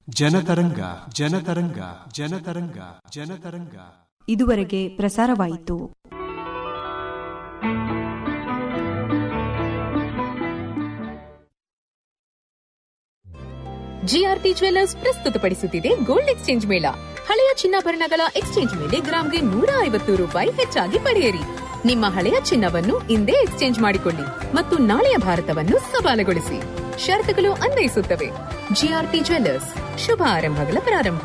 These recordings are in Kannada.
ಜನತರಂಗ ಜನತರಂಗ ಜನತರಂಗ ಜನತರಂಗ ಇದುವರೆಗೆ ಪ್ರಸಾರವಾಯಿತು ಜಿಆರ್ಟಿ ಜ್ವೆಲ್ಲರ್ಸ್ ಪ್ರಸ್ತುತಪಡಿಸುತ್ತಿದೆ ಗೋಲ್ಡ್ ಎಕ್ಸ್ಚೇಂಜ್ ಮೇಳ ಹಳೆಯ ಚಿನ್ನಾಭರಣಗಳ ಎಕ್ಸ್ಚೇಂಜ್ ಮೇಲೆ ಗ್ರಾಂಗೆ ನೂರ ಐವತ್ತು ರೂಪಾಯಿ ಹೆಚ್ಚಾಗಿ ಪಡೆಯಿರಿ ನಿಮ್ಮ ಹಳೆಯ ಚಿನ್ನವನ್ನು ಇಂದೇ ಎಕ್ಸ್ಚೇಂಜ್ ಮಾಡಿಕೊಳ್ಳಿ ಮತ್ತು ನಾಳೆಯ ಭಾರತವನ್ನು ಸವಾಲುಗೊಳಿಸಿ ಷರತ್ತುಗಳು ಅನ್ವಯಿಸುತ್ತವೆ ಜಿಆರ್ಟಿ ಜ್ವೆಲ್ಲರ್ಸ್ ಶುಭ ಆರಂಭಗಳ ಪ್ರಾರಂಭ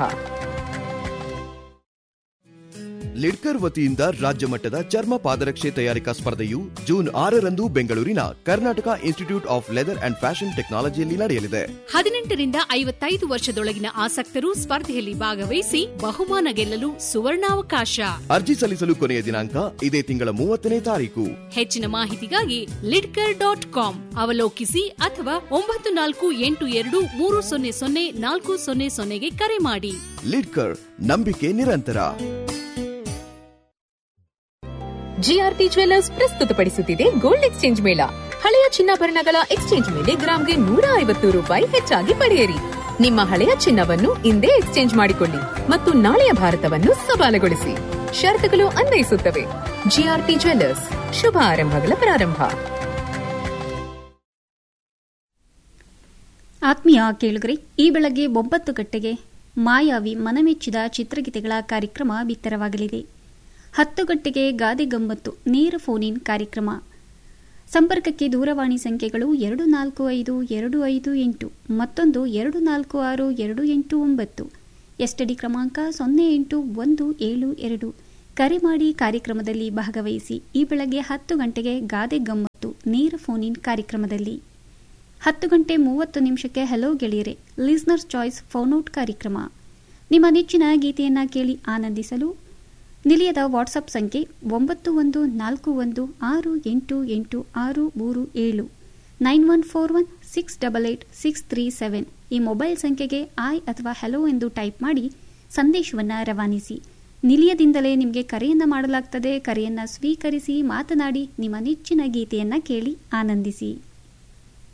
ಲಿಡ್ಕರ್ ವತಿಯಿಂದ ರಾಜ್ಯ ಮಟ್ಟದ ಚರ್ಮ ಪಾದರಕ್ಷೆ ತಯಾರಿಕಾ ಸ್ಪರ್ಧೆಯು ಜೂನ್ ಆರರಂದು ಬೆಂಗಳೂರಿನ Karnataka institute of leather and fashion ಟೆಕ್ನಾಲಜಿಯಲ್ಲಿ ನಡೆಯಲಿದೆ ಹದಿನೆಂಟರಿಂದ ಐವತ್ತೈದು ವರ್ಷದೊಳಗಿನ ಆಸಕ್ತರು ಸ್ಪರ್ಧೆಯಲ್ಲಿ ಭಾಗವಹಿಸಿ ಬಹುಮಾನ ಗೆಲ್ಲಲು ಸುವರ್ಣಾವಕಾಶ ಅರ್ಜಿ ಸಲ್ಲಿಸಲು ಕೊನೆಯ ದಿನಾಂಕ ಇದೇ ತಿಂಗಳ ಮೂವತ್ತನೇ ತಾರೀಕು ಹೆಚ್ಚಿನ ಮಾಹಿತಿಗಾಗಿ ಲಿಡ್ಕರ್ ಡಾಟ್ ಕಾಮ್ ಅವಲೋಕಿಸಿ ಅಥವಾ ಒಂಬತ್ತು ನಾಲ್ಕು ಎಂಟು ಎರಡು ಮೂರು ಸೊನ್ನೆ ಸೊನ್ನೆ ನಾಲ್ಕು ಸೊನ್ನೆ ಸೊನ್ನೆಗೆ ಕರೆ ಮಾಡಿ ಲಿಡ್ಕರ್ ನಂಬಿಕೆ ನಿರಂತರ ಜಿಆರ್ಟಿ ಜ್ವೆಲ್ಲರ್ಸ್ ಪ್ರಸ್ತುತಪಡಿಸುತ್ತಿದೆ ಗೋಲ್ಡ್ ಎಕ್ಸ್ಚೇಂಜ್ ಮೇಳ ಹಳೆಯ ಚಿನ್ನಾಭರಣಗಳ ಎಕ್ಸ್ಚೇಂಜ್ ಮೇಲೆ ಗ್ರಾಂಗೆ ನೂರ ಐವತ್ತು ರೂಪಾಯಿ ಹೆಚ್ಚಾಗಿ ಪಡೆಯಿರಿ ನಿಮ್ಮ ಹಳೆಯ ಚಿನ್ನವನ್ನು ಇಂದೇ ಎಕ್ಸ್ಚೇಂಜ್ ಮಾಡಿಕೊಳ್ಳಿ ಮತ್ತು ನಾಳೆಯ ಭಾರತವನ್ನು ಸವಾಲುಗೊಳಿಸಿ ಷರತ್ತುಗಳು ಅನ್ವಯಿಸುತ್ತವೆ ಜಿಆರ್ಟಿ ಜ್ವೆಲ್ಲರ್ಸ್ ಶುಭ ಆರಂಭಗಳ ಪ್ರಾರಂಭ ಆತ್ಮೀಯ ಕೇಳುಗರೆ ಈ ಬೆಳಗ್ಗೆ ಒಂಬತ್ತು ಗಂಟೆಗೆ ಮಾಯಾವಿ ಮನಮೆಚ್ಚಿದ ಚಿತ್ರಗೀತೆಗಳ ಕಾರ್ಯಕ್ರಮ ಬಿತ್ತರವಾಗಲಿದೆ ಹತ್ತು ಗಂಟೆಗೆ ಗಾದೆ ಗಮ್ಮತ್ತು ನೇರ ಫೋನ್ ಇನ್ ಕಾರ್ಯಕ್ರಮ ಸಂಪರ್ಕಕ್ಕೆ ದೂರವಾಣಿ ಸಂಖ್ಯೆಗಳು ಎರಡು ನಾಲ್ಕು ಐದು ಎರಡು ಐದು ಎಂಟು ಮತ್ತೊಂದು ಎರಡು ನಾಲ್ಕು ಆರು ಎರಡು ಎಂಟು ಒಂಬತ್ತು ಎಸ್ಟಡಿ ಕ್ರಮಾಂಕ ಸೊನ್ನೆ ಎಂಟು ಒಂದು ಏಳು ಎರಡು ಕರೆ ಮಾಡಿ ಕಾರ್ಯಕ್ರಮದಲ್ಲಿ ಭಾಗವಹಿಸಿ ಈ ಬೆಳಗ್ಗೆ ಹತ್ತು ಗಂಟೆಗೆ ಗಾದೆ ಗಮ್ಮತ್ತು ನೇರ ಫೋನ್ ಇನ್ ಕಾರ್ಯಕ್ರಮದಲ್ಲಿ ಹತ್ತು ಗಂಟೆ ಮೂವತ್ತು ನಿಮಿಷಕ್ಕೆ ಹಲೋ ಗೆಳೆಯರೆ ಲಿಸ್ನರ್ಸ್ ಚಾಯ್ಸ್ ಫೋನೌಟ್ ಕಾರ್ಯಕ್ರಮ ನಿಮ್ಮ ನೆಚ್ಚಿನ ಗೀತೆಯನ್ನ ಕೇಳಿ ಆನಂದಿಸಲು ನಿಲಯದ ವಾಟ್ಸಪ್ ಸಂಖ್ಯೆ ಒಂಬತ್ತು ಒಂದು ನಾಲ್ಕು ಒಂದು ಆರು ಎಂಟು ಎಂಟು ಆರು ಮೂರು ಏಳು nine one four one six double eight six three seven ಈ ಮೊಬೈಲ್ ಸಂಖ್ಯೆಗೆ ಆಯ್ ಅಥವಾ ಹಲೋ ಎಂದು ಟೈಪ್ ಮಾಡಿ ಸಂದೇಶವನ್ನು ರವಾನಿಸಿ ನಿಲಯದಿಂದಲೇ ನಿಮಗೆ ಕರೆಯನ್ನ ಮಾಡಲಾಗ್ತದೆ ಕರೆಯನ್ನ ಸ್ವೀಕರಿಸಿ ಮಾತನಾಡಿ ನಿಮ್ಮ ನೆಚ್ಚಿನ ಗೀತೆಯನ್ನ ಕೇಳಿ ಆನಂದಿಸಿ